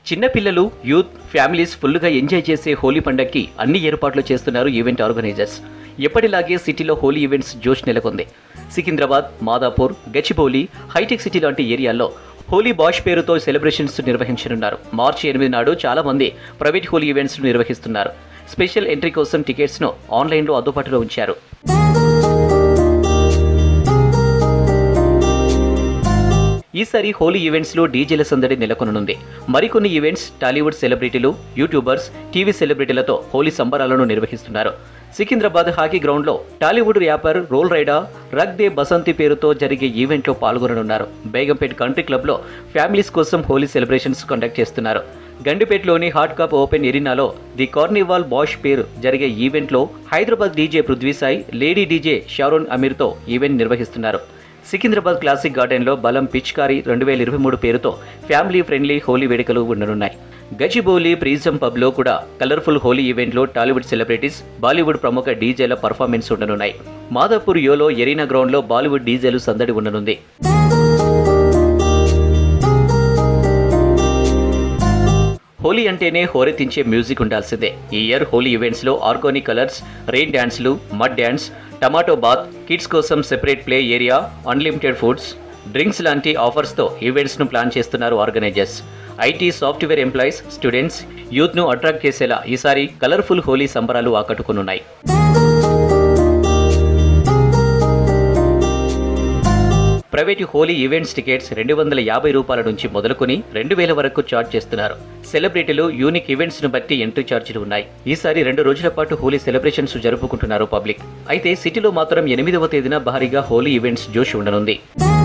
చిన్నపిల్లలు youth families ఫుల్గా enjoy చేసే హోలీ పండగకి అన్ని ఏర్పాట్లు చేస్తున్నారు ఈవెంట్ ఆర్గనైజర్స్ ఎప్పటిలాగే సిటీలో హోలీ ఈవెంట్స్ జోష్ నెలకొంది సికింద్రాబాద్ మాదాపూర్ గచ్చిబౌలి హైటెక్ సిటీ లాంటి ఏరియాల్లో హోలీ బాష్ పేరుతో సెలబ్రేషన్స్ నిర్వహించనున్నారు మార్చి ఎనిమిది నాడు చాలా మంది ప్రైవేట్ హోలీ ఈవెంట్స్ నిర్వహిస్తున్నారు స్పెషల్ ఎంట్రీ కోసం టికెట్స్ను ఆన్లైన్లో అందుబాటులో ఉంచారు ఈసారి హోలీ ఈవెంట్స్లో డీజేల సందడి నెలకొననుంది మరికొన్ని ఈవెంట్స్ టాలీవుడ్ సెలబ్రిటీలు యూట్యూబర్స్ టీవీ సెలబ్రిటీలతో హోలీ సంబరాలను నిర్వహిస్తున్నారు సికింద్రాబాద్ హాకీ గ్రౌండ్లో టాలీవుడ్ ర్యాపర్ రోల్ రైడర్ రగ్ దే బసంతి పేరుతో జరిగే ఈవెంట్లో పాల్గొననున్నారు బేగంపేట్ కంట్రీ క్లబ్లో ఫ్యామిలీస్ కోసం హోలీ సెలబ్రేషన్స్ కండక్ట్ చేస్తున్నారు గండిపేటలోని హాట్ కప్ ఓపెన్ ఎరీనాలో ది కార్నివాల్ బాష్ పేరు జరిగే ఈవెంట్లో Hyderabad DJ Prithvisai lady DJ Sharon అమీర్తో ఈవెంట్ నిర్వహిస్తున్నారు సికింద్రాబాద్ క్లాసిక్ గార్డెన్లో బలం పిచ్కారి రెండు వేల ఇరవై మూడు పేరుతో ఫ్యామిలీ ఫ్రెండ్లీ హోలీ వేడుకలు ఉండనున్నాయి గజిబౌలి ప్రీజం పబ్లో కూడా కలర్ఫుల్ హోలీ ఈవెంట్లో టాలీవుడ్ సెలబ్రిటీస్ బాలీవుడ్ ప్రముఖ డీజేల పర్ఫార్మెన్స్ ఉండనున్నాయి మాదాపూర్ యోలో ఎరీనా గ్రౌండ్లో బాలీవుడ్ డీజేలు సందడి ఉండనుంది హోలీ అంటేనే హోరెత్తించే మ్యూజిక్ ఉండాల్సిందే ఈ ఇయర్ హోలీ ఈవెంట్స్లో ఆర్గానిక్ కలర్స్ రెయిన్ డ్యాన్స్లు mud dance tomato bath kids కోసం separate play area unlimited foods drinks లాంటి ఆఫర్స్తో ఈవెంట్స్ను ప్లాన్ చేస్తున్నారు organisers IT software employees students యూత్ను అట్రాక్ట్ చేసేలా ఈసారి కలర్ఫుల్ హోలీ సంబరాలు ఆకట్టుకునున్నాయి ప్రైవేటు హోలీ ఈవెంట్స్ టికెట్స్ రెండు వందల యాభై రూపాయల నుంచి మొదలుకొని రెండు వేల వరకు ఛార్జ్ చేస్తున్నారు సెలబ్రిటీలు యూనిక్ ఈవెంట్స్ ను బట్టి ఎంట్రీ ఛార్జీలు ఉన్నాయి ఈసారి రెండు రోజుల పాటు హోలీ సెలబ్రేషన్స్ జరుపుకుంటున్నారు పబ్లిక్ అయితే సిటీలో మాత్రం ఎనిమిదవ తేదీన భారీగా హోలీ ఈవెంట్స్ జోష్ ఉండనుంది